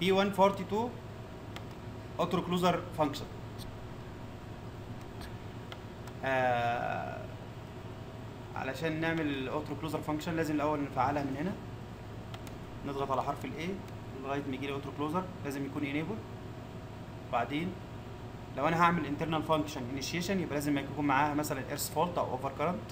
بي 142 اوتو كلوزر فانكشن علشان نعمل الاوتو كلوزر فانكشن لازم الاول نفعلها من هنا نضغط على حرف الاي لغايه ما يجي لي اوتو كلوزر لازم يكون انيبل بعدين لو انا هعمل انترنال فانكشن انيشيشن يبقى لازم يكون معاها مثلا ايرس فولت او اوفر كرنت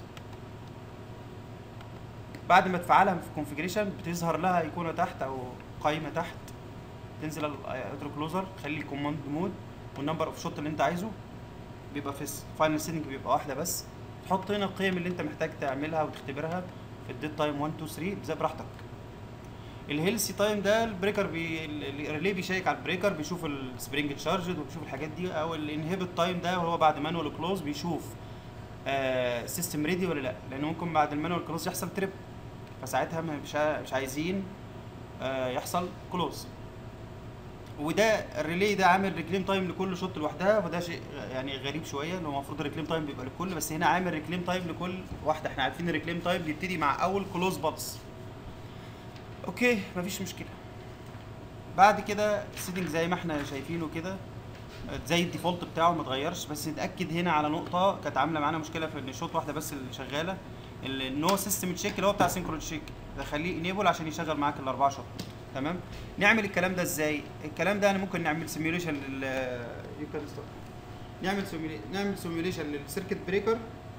بعد ما تفعلها في الكونفيجريشن بتظهر لها ايقونه تحت او قائمه تحت تنزل الاوتو كلوزر خلي الكوماند مود والنمبر اوف شوت اللي انت عايزه بيبقى في الفاينل سيتنج بيبقى واحده بس تحط هنا القيم اللي انت محتاج تعملها وتختبرها في الديت تايم 1 2 3 زي براحتك الهيلثي تايم ده البريكر بي الريلي بيشيك على البريكر بيشوف السبرينج تشارجد وبيشوف الحاجات دي او الانهبت تايم ده وهو بعد مانوال كلوز بيشوف سيستم ريدي ولا لا لان ممكن بعد المانوال كلوز يحصل تريب فساعتها مش مش عايزين آه يحصل كلوز وده الريلي ده عامل ريكليم تايم لكل شوط لوحدها وده شيء يعني غريب شويه لو المفروض الريكليم تايم بيبقى للكل بس هنا عامل ريكليم تايم لكل واحده احنا عارفين الريكليم تايم بيبتدي مع اول كلوز بلس اوكي مفيش مشكله بعد كده السيتنج زي ما احنا شايفينه كده زي الديفولت بتاعه ما اتغيرش بس نتاكد هنا على نقطه كانت عامله معانا مشكله في ان شوط واحده بس اللي شغاله النو سيستم تشيك اللي هو بتاع سينكرون تشيك خليه انيبل عشان يشغل معاك الاربعه شوط تمام نعمل الكلام ده ازاي الكلام ده انا ممكن نعمل سيميوليشن لل نعمل سيميولي... نعمل سيميوليشن للسيركت بريكر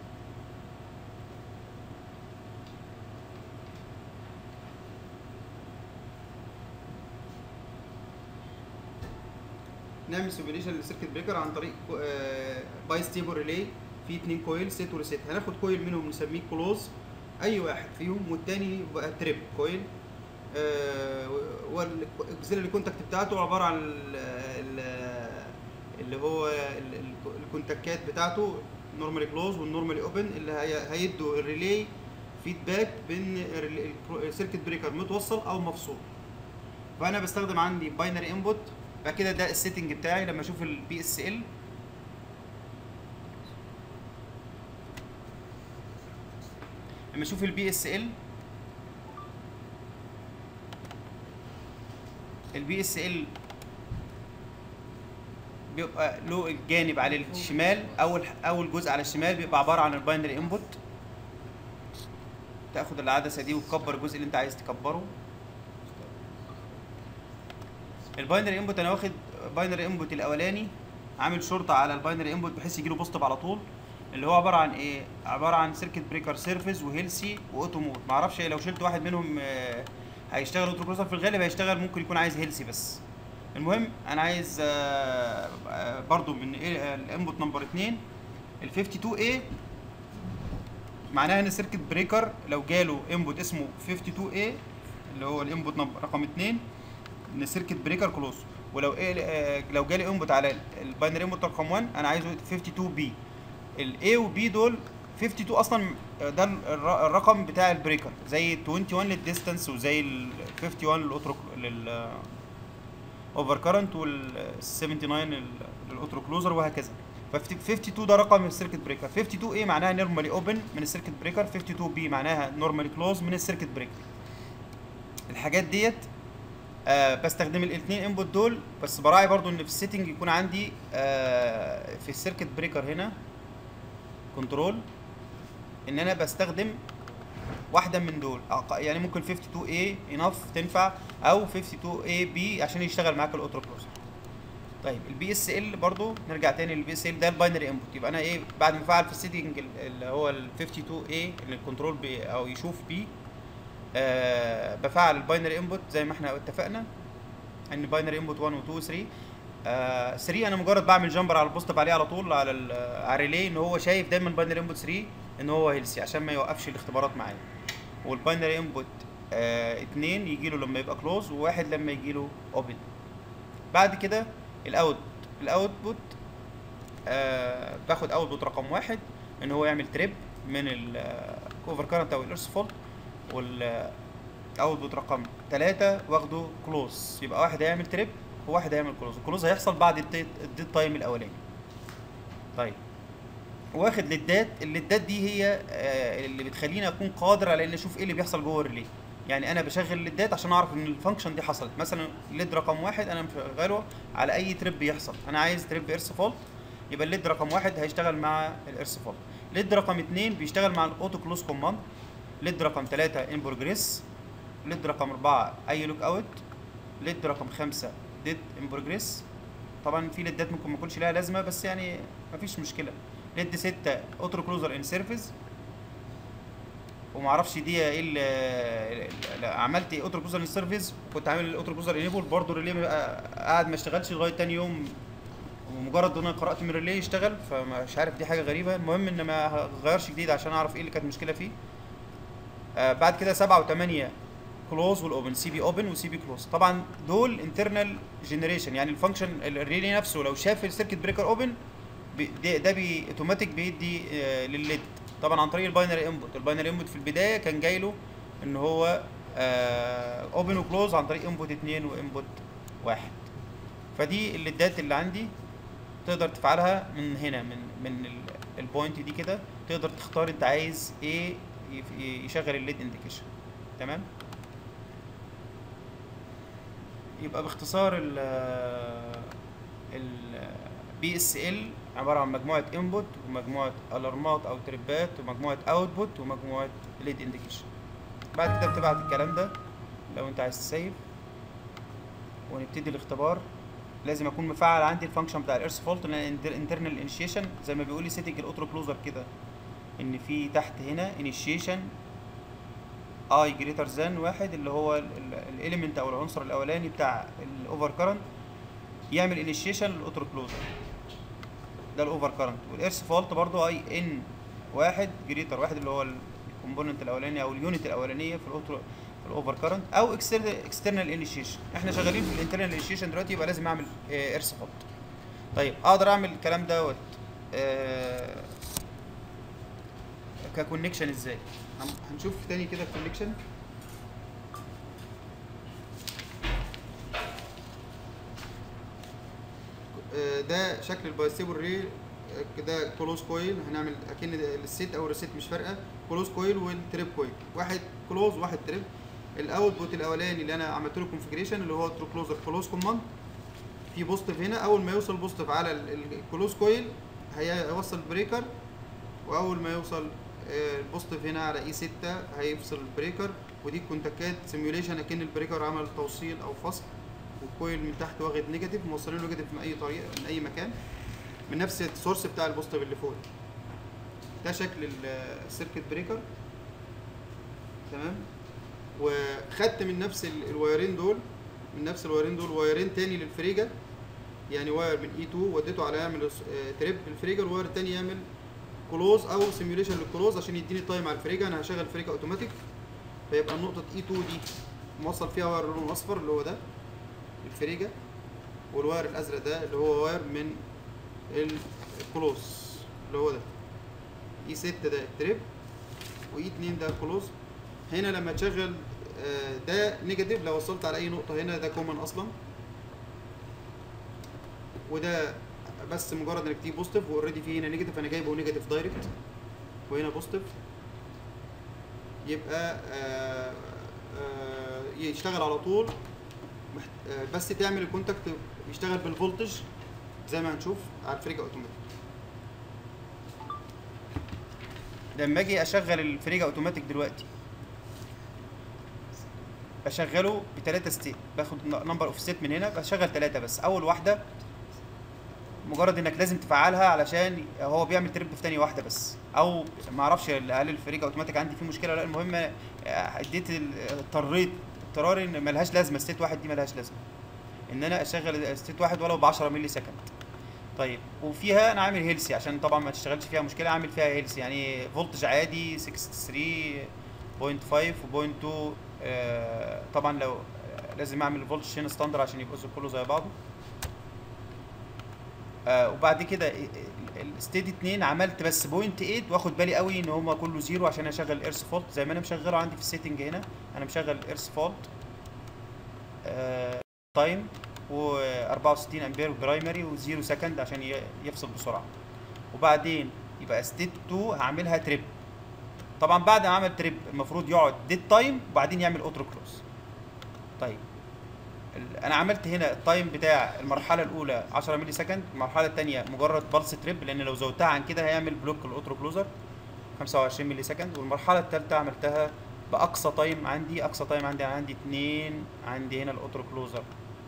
نعمل سيميوليشن للسيركت بريكر عن طريق باي ستيبل ريلي في اتنين كويل ست وريست هناخد كويل منهم نسميه كلوز اي واحد فيهم والتاني يبقى تريب كويل آه والاكسلري كونتاكت بتاعته عباره عن ال ال اللي هو الكونتاكات بتاعته نورمالي كلوز والنورمالي اوبن اللي هيدوا الريلي فيدباك بين السيركت بريكر متوصل او مفصول فانا بستخدم عندي باينري انبوت بعد كده ده السيتنج بتاعي لما اشوف البي اس ال لما اشوف البي اس ال البي اس ال بيبقى له الجانب على الشمال اول اول جزء على الشمال بيبقى عباره عن الباينري انبوت تاخد العدسه دي وتكبر الجزء اللي انت عايز تكبره الباينري انبوت انا واخد باينري انبوت الاولاني عامل شرطه على الباينري انبوت بحيث يجيله بوزيتيف على طول اللي هو عباره عن ايه عباره عن سيركت بريكر سيرفيس وهيلسي واوتو مود معرفش لو شلت واحد منهم آه هيشتغل اوتو كلوزر في الغالب هيشتغل ممكن يكون عايز هيلسي بس المهم انا عايز آه آه برضو من إيه الانبوت نمبر 2 ال 52 a معناها ان السيركت بريكر لو جاله انبوت اسمه 52 a اللي هو الانبوت نمبر رقم 2 ان السيركت بريكر كلوز ولو ايه لو جالي انبوت على الباينري انبوت رقم 1 انا عايزه 52 b الاي وبي دول 52 اصلا ده الرقم بتاع البريكر زي 21 للديستانس وزي ال 51 للاوترو لل اوفر كارنت وال 79 للاوترو كلوزر وهكذا ف 52 ده رقم السيركت بريكر 52 ايه معناها نورمالي اوبن من السيركت بريكر 52 بي معناها نورمالي كلوز من السيركت بريكر الحاجات ديت آه بستخدم الاثنين انبوت دول بس براعي برضو ان في السيتنج يكون عندي آه في السيركت بريكر هنا كنترول ان انا بستخدم واحده من دول يعني ممكن 52 a انف تنفع او 52 a b عشان يشتغل معاك الاوتو كلوزر طيب البي اس ال برضو نرجع تاني للبي اس ال ده الباينري انبوت يبقى انا ايه بعد ما افعل في السيتنج اللي هو ال 52 a اللي الكنترول بي او يشوف بي آه بفعل الباينري انبوت زي ما احنا اتفقنا ان باينري انبوت 1 و 2 و 3 آه 3 انا مجرد بعمل جامبر على البوستيف عليه على طول على على الريلي ان هو شايف دايما باينري انبوت 3 ان هو هيلسي عشان ما يوقفش الاختبارات معايا والباينري انبوت 2 يجي له لما يبقى كلوز وواحد لما يجي له اوبن بعد كده الاوت الاوتبوت آه باخد اوتبوت رقم واحد ان هو يعمل تريب من الاوفر كارنت او الارث فولت والاوتبوت رقم 3 واخده كلوز يبقى واحد هيعمل تريب وواحد هيعمل كلوز الكلوز هيحصل بعد الديت الديت تايم الاولاني طيب واخد للدات الليدات دي هي آه اللي بتخليني اكون قادر على ان اشوف ايه اللي بيحصل جوه الريلي يعني انا بشغل الليدات عشان اعرف ان الفانكشن دي حصلت مثلا الليد رقم واحد انا مشغله على اي تريب بيحصل انا عايز تريب ايرس فولت يبقى الليد رقم واحد هيشتغل مع الايرس فولت ليد رقم اتنين بيشتغل مع الاوتو كلوز كوماند ليد رقم تلاتة ان بروجريس ليد رقم أربعة أي لوك أوت ليد رقم خمسة ديد ان بروجريس طبعا في ليدات ممكن ما يكونش لها لازمة بس يعني مفيش مشكلة ليد ستة اوتو كلوزر ان سيرفيس ومعرفش دي ايه اللي عملت اوتو كلوزر ان سيرفيس وكنت عامل الاوتو كلوزر انيبل برضه الريلي قاعد ما اشتغلش لغايه تاني يوم ومجرد ان انا قرات من الريلي يشتغل فمش عارف دي حاجه غريبه المهم ان ما غيرش جديد عشان اعرف ايه اللي كانت المشكله فيه آه بعد كده سبعة وثمانية كلوز والاوبن سي بي اوبن وسي بي كلوز طبعا دول انترنال جنريشن يعني الفانكشن الريلي نفسه لو شاف السيركت بريكر اوبن ده بي اوتوماتيك بيدي آه للليد طبعا عن طريق الباينري انبوت الباينري انبوت في البدايه كان جاي له ان هو اوبن وكلوز عن طريق انبوت 2 وانبوت واحد فدي الليدات اللي عندي تقدر تفعلها من هنا من من البوينت دي كده تقدر تختار انت عايز ايه يشغل الليد انديكيشن تمام يبقى باختصار ال ال بي اس ال عباره عن مجموعه انبوت ومجموعه الارمات او تريبات ومجموعه اوتبوت ومجموعه ليد انديكيشن بعد كده بتبعت الكلام ده لو انت عايز تسيف ونبتدي الاختبار لازم اكون مفعل عندي الفانكشن بتاع الارث فولت لان انترنال انيشيشن زي ما بيقول لي سيتنج الاوتو كلوزر كده ان في تحت هنا انيشيشن اي جريتر ذان واحد اللي هو الاليمنت او العنصر الاولاني بتاع الاوفر كارنت يعمل انيشيشن للاوتو كلوزر ده الاوفر كارنت والارث فولت برضو اي ان واحد جريتر واحد اللي هو الكومبوننت الاولاني او اليونت الاولانيه في الاوتو الاوفر كارنت او اكسترنال انيشيشن احنا شغالين في الانترنال انيشيشن دلوقتي يبقى لازم اعمل ارث فولت طيب اقدر اعمل الكلام دوت آه ككونكشن ازاي هنشوف تاني كده الكونكشن ده شكل البايستيبل ري ده كلوز كويل هنعمل اكن الست او الريست مش فارقه كلوز كويل والتريب كويل واحد كلوز واحد تريب الاوتبوت الاولاني اللي انا عملت له كونفجريشن اللي هو ترو كلوزر كلوز كوماند في بوزيتيف هنا اول ما يوصل بوزيتيف على الكلوز كويل هيوصل البريكر واول ما يوصل البوزيتيف هنا على اي 6 هيفصل البريكر ودي الكونتاكات سيميوليشن اكن البريكر عمل توصيل او فصل والكويل من تحت واخد نيجاتيف موصلين له نيجاتيف من اي طريقه من اي مكان من نفس السورس بتاع البوزيتيف اللي فوق ده شكل السيركت بريكر تمام وخدت من نفس الوايرين دول من نفس الوايرين دول وايرين تاني للفريجر يعني واير من اي 2 وديته على يعمل تريب الفريجر وواير تاني يعمل كلوز او سيميوليشن للكلوز عشان يديني تايم على الفريجر انا هشغل الفريجر اوتوماتيك فيبقى النقطه اي 2 دي موصل فيها واير لون اصفر اللي هو ده الفريجر والواير الازرق ده اللي هو واير من الكلوز اللي هو ده اي 6 ده التريب واي 2 ده الكلوز هنا لما تشغل ده نيجاتيف لو وصلت على اي نقطه هنا ده كومن اصلا وده بس مجرد انك تجيب بوزيتيف واوريدي في هنا نيجاتيف انا جايبه نيجاتيف دايركت وهنا بوزيتيف يبقى آآ آآ يشتغل على طول بس تعمل الكونتاكت يشتغل بالفولتج زي ما هنشوف على الفريجة اوتوماتيك لما اجي اشغل الفريجة اوتوماتيك دلوقتي بشغله بثلاثة ستيت باخد نمبر اوف ستيت من هنا بشغل ثلاثة بس اول واحدة مجرد انك لازم تفعلها علشان هو بيعمل تريب في تاني واحده بس او ما اعرفش هل الفريق اوتوماتيك عندي فيه مشكله ولا لا المهم اديت اضطريت اضطراري ان ملهاش لازمه ستيت واحد دي ملهاش لازمه ان انا اشغل ستيت واحد ولو ب 10 مللي سكند طيب وفيها انا عامل هيلسي عشان طبعا ما تشتغلش فيها مشكله عامل فيها هيلسي يعني فولتج عادي 63.5 و.2 آه طبعا لو لازم اعمل الفولتج هنا ستاندر عشان يبقى كله زي بعضه آه وبعد كده الستيدي 2 عملت بس بوينت 8 واخد بالي قوي ان هما كله زيرو عشان اشغل الايرث فولت زي ما انا مشغله عندي في السيتنج هنا انا مشغل الايرث فولت تايم و 64 امبير برايمري وزيرو سكند عشان يفصل بسرعه وبعدين يبقى ستيت 2 هعملها تريب طبعا بعد ما عمل تريب المفروض يقعد ديد تايم وبعدين يعمل اوتو كلوز طيب ال- انا عملت هنا التايم بتاع المرحله الاولى 10 ملي سكند المرحله الثانيه مجرد بلس تريب لان لو زودتها عن كده هيعمل بلوك الاوتو كلوزر 25 ملي سكند والمرحله الثالثه عملتها باقصى تايم عندي اقصى تايم عندي عندي 2 عندي هنا الاوتو كلوزر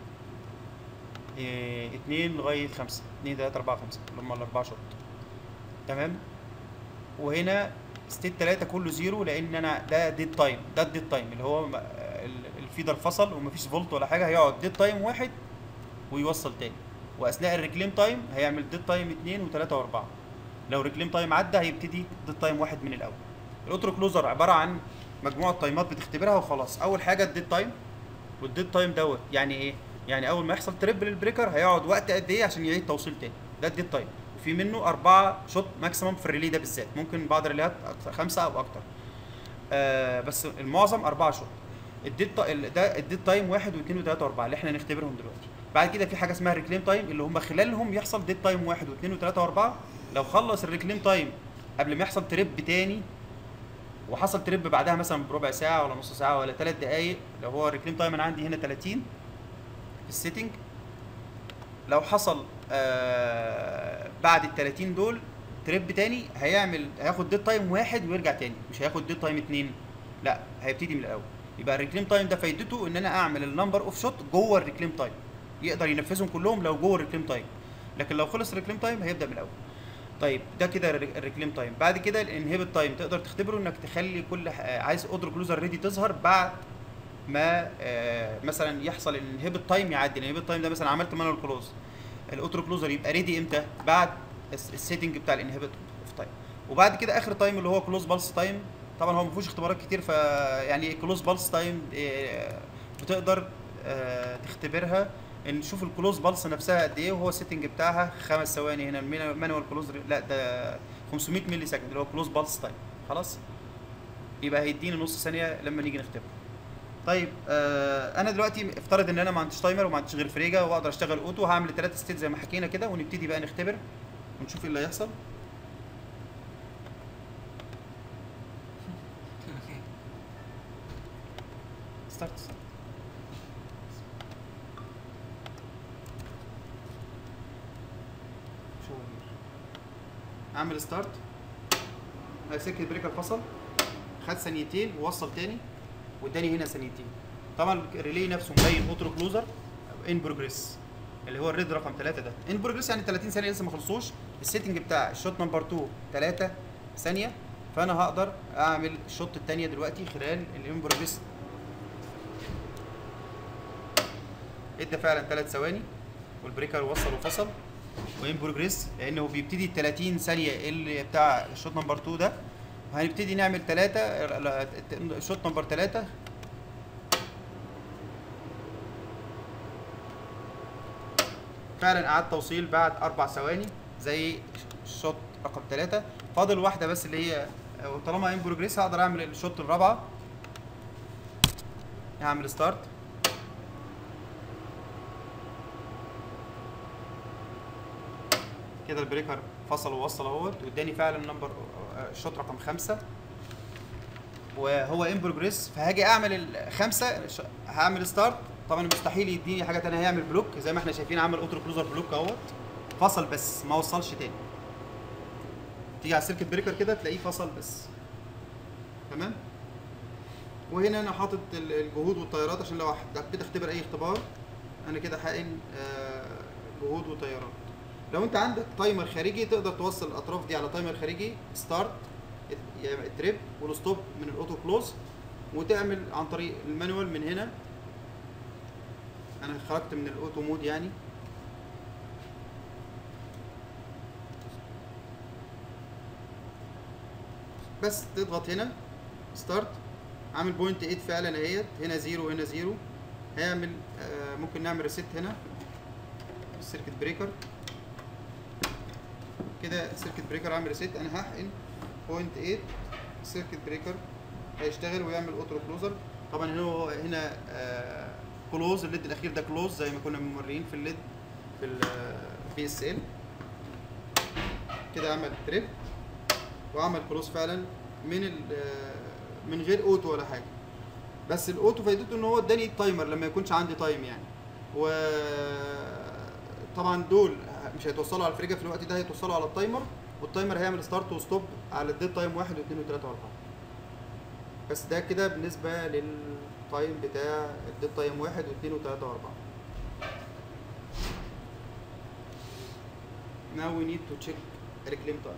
2 لغايه 5 2 3 4 5 اللي هم الاربعه شوط تمام وهنا ستيت 3 كله زيرو لان انا ده ديد تايم ده الديد تايم اللي هو م- ال- الفيدر فصل ومفيش فولت ولا حاجه هيقعد ديد تايم واحد ويوصل تاني واثناء الريكليم تايم هيعمل ديد تايم 2 و3 و4 لو ريكليم تايم عدى هيبتدي ديد تايم واحد من الاول الاوتو كلوزر عباره عن مجموعه تايمات بتختبرها وخلاص اول حاجه الديد تايم والديد تايم دوت يعني ايه يعني اول ما يحصل تريب للبريكر هيقعد وقت قد ايه عشان يعيد توصيل تاني ده الديد تايم وفي منه أربعة شوت ماكسيمم في الريلي ده بالذات ممكن بعض الريليات أكتر خمسة أو أكتر آه بس المعظم أربعة شوت الديد تا- ال- ده الديد تايم واحد واثنين وثلاثة وأربعة اللي احنا هنختبرهم دلوقتي بعد كده في حاجة اسمها ريكليم تايم اللي هم خلالهم يحصل ديد تايم واحد واثنين وثلاثة وأربعة لو خلص الريكليم تايم قبل ما يحصل تريب تاني وحصل تريب بعدها مثلا بربع ساعة ولا نص ساعة ولا ثلاث دقايق لو هو الريكليم تايم أنا عندي هنا 30 في السيتنج لو حصل آه بعد ال 30 دول تريب تاني هيعمل هياخد ديد تايم واحد ويرجع تاني مش هياخد ديد تايم اتنين لا هيبتدي من الاول يبقى الريكليم تايم ده فايدته ان انا اعمل النمبر اوف شوت جوه الريكليم تايم يقدر ينفذهم كلهم لو جوه الريكليم تايم لكن لو خلص الريكليم تايم هيبدا من الاول طيب ده كده الري- الريكليم تايم بعد كده الانهبت تايم تقدر تختبره انك تخلي كل ح- آه، عايز اوتر كلوزر ريدي تظهر بعد ما آه، مثلا يحصل الانهبت تايم يعدي الانهبت تايم ده مثلا عملت مانوال كلوز الاوتر كلوزر يبقى ريدي امتى بعد الس- السيتنج بتاع الانهبت اوف تايم وبعد كده اخر تايم اللي هو كلوز بالس تايم طبعا هو ما فيهوش اختبارات كتير ف يعني كلوز بالس تايم بتقدر آه، تختبرها ان نشوف الكلوز بالس نفسها قد ايه وهو السيتنج بتاعها خمس ثواني هنا المانوال كلوز لا ده 500 ملي سكند اللي هو كلوز بالس تايم خلاص يبقى هيديني نص ثانيه لما نيجي نختبره طيب آه انا دلوقتي افترض ان انا ما عنديش تايمر وما عنديش غير فريجه واقدر اشتغل اوتو هعمل الثلاثه ستيت زي ما حكينا كده ونبتدي بقى نختبر ونشوف ايه اللي هيحصل ستارت ستارت اعمل ستارت سيركت بريكر فصل خد ثانيتين ووصل تاني واداني هنا ثانيتين طبعا الريلي نفسه مبين اوتو كلوزر ان بروجريس اللي هو الريد رقم 3 ده ان بروجريس يعني 30 ثانيه لسه ما خلصوش السيتنج بتاع الشوت نمبر 2 3 ثانيه فانا هقدر اعمل الشوت الثانيه دلوقتي خلال الان بروجريس ادى فعلا 3 ثواني والبريكر وصل وفصل وان بروجريس لانه بيبتدي ال 30 ثانيه اللي بتاع الشوط نمبر 2 ده وهنبتدي نعمل 3 الشوط نمبر 3 فعلا اعاد توصيل بعد اربع ثواني زي الشوط رقم 3 فاضل واحده بس اللي هي وطالما ان بروجريس هقدر اعمل الشوط الرابعه هعمل ستارت كده البريكر فصل ووصل اهوت واداني فعلا نمبر الشوط رقم خمسة وهو ان بروجريس فهاجي اعمل الخمسه الش- هعمل ستارت طبعا مستحيل يديني حاجه تانية هيعمل بلوك زي ما احنا شايفين عمل اوتو كلوزر بلوك اهوت فصل بس ما وصلش تاني تيجي على السيركت بريكر كده تلاقيه فصل بس تمام وهنا انا حاطط ال- الجهود والتيارات عشان لو حبيت اختبر اي اختبار انا كده حاقن آه، جهود وتيارات لو انت عندك تايمر خارجي تقدر توصل الاطراف دي على تايمر خارجي ستارت التريب والستوب من الاوتو كلوز وتعمل عن طريق المانوال من هنا انا خرجت من الاوتو مود يعني بس تضغط هنا ستارت عامل بوينت 8 فعلا اهيت هنا زيرو هنا زيرو هيعمل آه ممكن نعمل ريست هنا السيركت بريكر كده السيركت بريكر عامل ريست انا هحقن بوينت 8 السيركت بريكر هيشتغل ويعمل اوتو كلوزر طبعا هنا هو هنا آه كلوز الليد الاخير ده كلوز زي ما كنا موريين في الليد في البي اس ال كده عمل تريب وعمل كلوز فعلا من ال من غير اوتو ولا حاجه بس الاوتو فايدته ان هو اداني التايمر لما يكونش عندي تايم يعني و طبعا دول مش هيتوصلوا على الفريجه في الوقت ده هيتوصلوا على التايمر والتايمر هيعمل ستارت وستوب على الديد تايم واحد واثنين وثلاثه واربعه بس ده كده بالنسبه للتايم بتاع الديد تايم واحد واثنين وثلاثه واربعه Now we need to check reclaim time.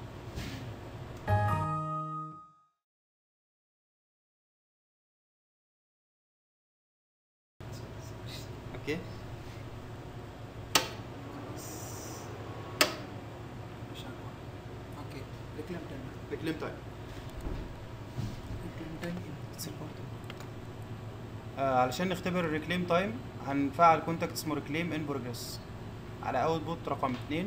Okay. اوكي ريكلام تايم Reclaim time. ريكلام تايم اتس important آه علشان نختبر الريكليم تايم هنفعل كونتاكت اسمه ريكليم ان بروجريس على اوتبوت رقم اتنين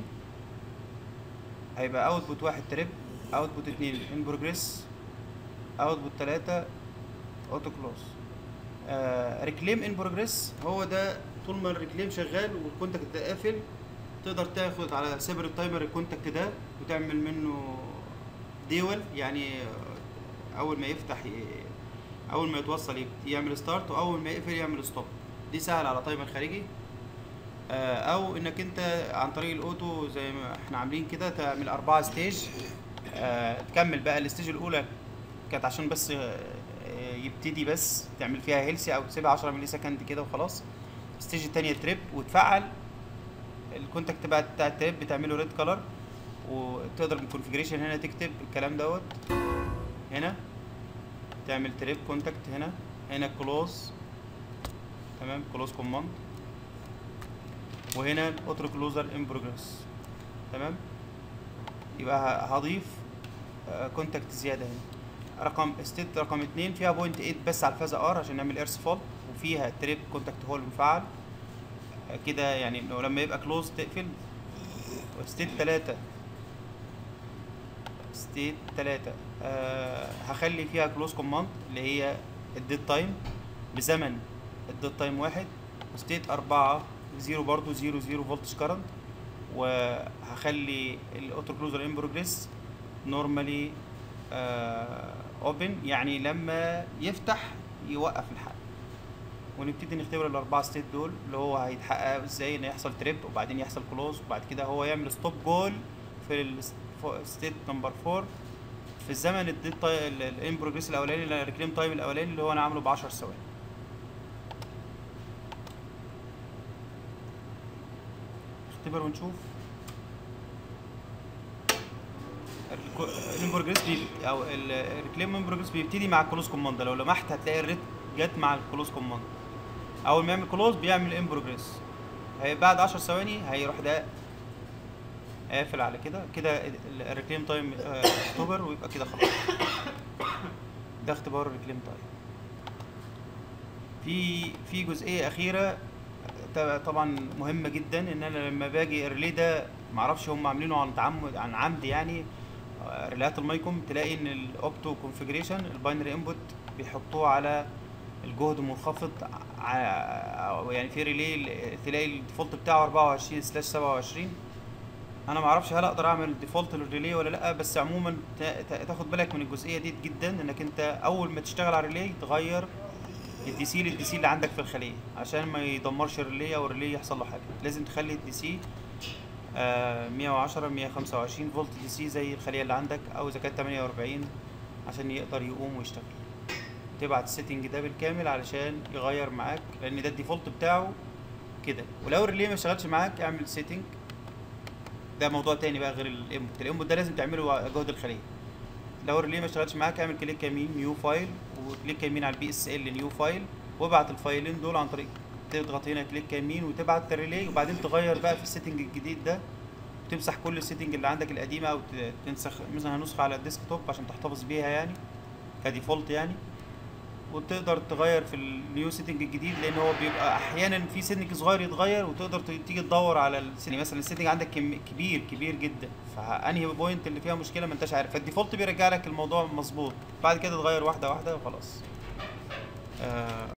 هيبقى اوتبوت واحد تريب اوتبوت اتنين ان بروجريس اوتبوت تلاتة اوتو كلوز ريكليم ان بروجريس هو ده طول ما الريكليم شغال والكونتاكت ده قافل تقدر تاخد على سيبر التايمر الكونتاكت ده وتعمل منه ديول يعني آه، اول ما يفتح ي- اول ما يتوصل يبت- يعمل ستارت واول ما يقفل يعمل ستوب دي سهل على تايمر خارجي آه، او انك انت عن طريق الاوتو زي ما احنا عاملين كده تعمل اربعة ستيج آه، تكمل بقى الستيج الاولى كانت عشان بس آه، آه، يبتدي بس تعمل فيها هيلسي او تسيبها 10 ملي سكند كده وخلاص الستيج التانية تريب وتفعل الكونتاكت بقى بتاع التريب بتعمله ريد كلر وتقدر من الكونفيجريشن هنا تكتب الكلام دوت هنا تعمل تريب كونتاكت هنا هنا كلوز تمام كلوز كوماند وهنا الاوتو كلوزر ان بروجريس تمام يبقى ه- هضيف كونتاكت زياده هنا رقم ستيت رقم اتنين فيها بوينت 8 بس على الفازا ار عشان نعمل ايرس فول وفيها تريب كونتاكت هول مفعل آه، كده يعني لو لما يبقى كلوز تقفل ستيت تلاتة ستيت تلاتة آه هخلي فيها كلوز كوماند اللي هي الديد تايم بزمن الديد تايم واحد وستيت أربعة زيرو برضو زيرو زيرو فولتج كارنت وهخلي الاوتو كلوزر ان بروجريس نورمالي اوبن يعني لما يفتح يوقف الحل ونبتدي نختبر الاربعه ستيت دول اللي هو هيتحقق ازاي ان يحصل تريب وبعدين يحصل كلوز وبعد كده هو يعمل ستوب جول في الستيت نمبر 4 في الزمن الديت الان بروجريس الاولاني الريكليم تايم الاولاني اللي هو انا عامله ب 10 ثواني نختبر ونشوف الان بروجريس او الريكليم ان بروجريس بيبتدي مع الكلوز كوماند لو لمحت هتلاقي الريت جت مع الكلوز كوماند اول ما يعمل كلوز بيعمل ان بروجريس هي بعد 10 ثواني هيروح ده قافل على كده كده الريكليم تايم اكتوبر ويبقى كده خلاص ده اختبار الريكليم تايم في في جزئيه اخيره ط- طبعا مهمه جدا ان انا لما باجي الريلي ده معرفش هم عاملينه عن تعمد عن عمد يعني آه، ريليات المايكوم تلاقي ان الاوبتو كونفيجريشن الباينري انبوت بيحطوه على الجهد منخفض ع- أو يعني في ريلي ال- تلاقي الديفولت بتاعه 24 سلاش 27 انا ما اعرفش هل اقدر اعمل ديفولت للريلي ولا لا بس عموما تا- تا- تاخد بالك من الجزئيه دي جدا انك انت اول ما تشتغل على الريلي تغير الدي سي للدي سي اللي عندك في الخليه عشان ما يدمرش الريلي او الريلي يحصل له حاجه لازم تخلي الدي سي آه 110 125 فولت دي سي زي الخليه اللي عندك او اذا كانت 48 عشان يقدر يقوم ويشتغل تبعت السيتنج ده بالكامل علشان يغير معاك لان ده الديفولت بتاعه كده ولو الريلي ما اشتغلش معاك اعمل سيتنج ده موضوع تاني بقى غير الانبوت الانبوت ده لازم تعمله على جهد الخليه لو الريلي ما اشتغلش معاك اعمل كليك يمين نيو فايل وكليك يمين على البي اس ال نيو فايل وابعت الفايلين دول عن طريق تضغط هنا كليك يمين وتبعت الريلي وبعدين تغير بقى في السيتنج الجديد ده تمسح كل السيتنج اللي عندك القديمه او ت- تنسخ مثلا نسخه على الديسك توب عشان تحتفظ بيها يعني كديفولت يعني وتقدر تغير في النيو سيتنج الجديد لان هو بيبقى احيانا في سيتنج صغير يتغير وتقدر ت- تيجي تدور على السيتنج مثلا السيتنج عندك كم- كبير كبير جدا فانهي بوينت اللي فيها مشكله ما انتش عارف فالديفولت بيرجع لك الموضوع مظبوط بعد كده تغير واحده واحده وخلاص آه